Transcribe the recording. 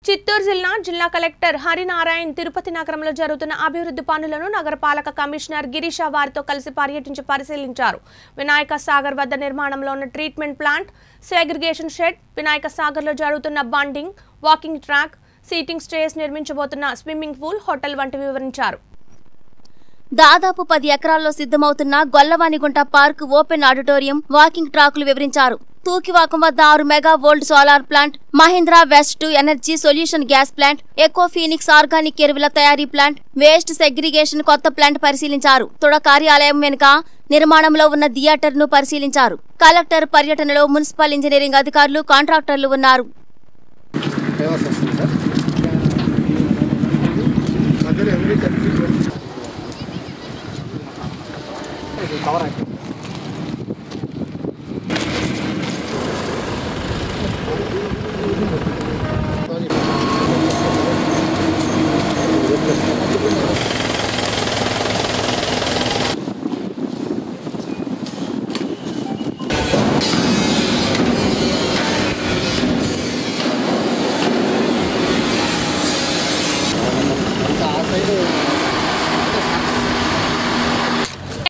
చిత్తూరు జిల్లా జిల్లా కలెక్టర్ హరినారాయణ్ తిరుపతి నగరంలో జరుగుతున్న అభివృద్ధి పనులను నగరపాలక కమిషనర్ గిరీష వారితో కలిసి పర్యటించి పరిశీలించారు వినాయక సాగర్ వద్ద నిర్మాణంలో ఉన్న treatment plant segregation shed Vinayaka సాగర్లో జరుగుతున్న bunding walking track seating stays నిర్మించబోతున్న స్విమ్మింగ్ పూల్ హోటల్ వంటివి వివరించారు దాదాపు పది ఎకరాల్లో సిద్ధమవుతున్న Gollavanigunta park open auditorium walking ట్రాకులు వివరించారు తూకివాకం వద్ద ఆరు mega volt solar plant Mahindra waste energy solution gas plant eco phoenix organic ఎరువుల తయారీ ప్లాంట్ వేస్ట్ సెగ్రిగేషన్ కొత్త ప్లాంట్ పరిశీలించారు తుడ కార్యాలయం వెనుక నిర్మాణంలో ఉన్న థియేటర్ ను పరిశీలించారు కలెక్టర్ పర్యటనలో మున్సిపల్ ఇంజనీరింగ్ అధికారులు కాంట్రాక్టర్లు ఉన్నారు ఫేమస్ వస్తుంది సార్ మధ్యలో ఎవరి కన్ఫ్యూజ్ కవర్ అయిపోయింది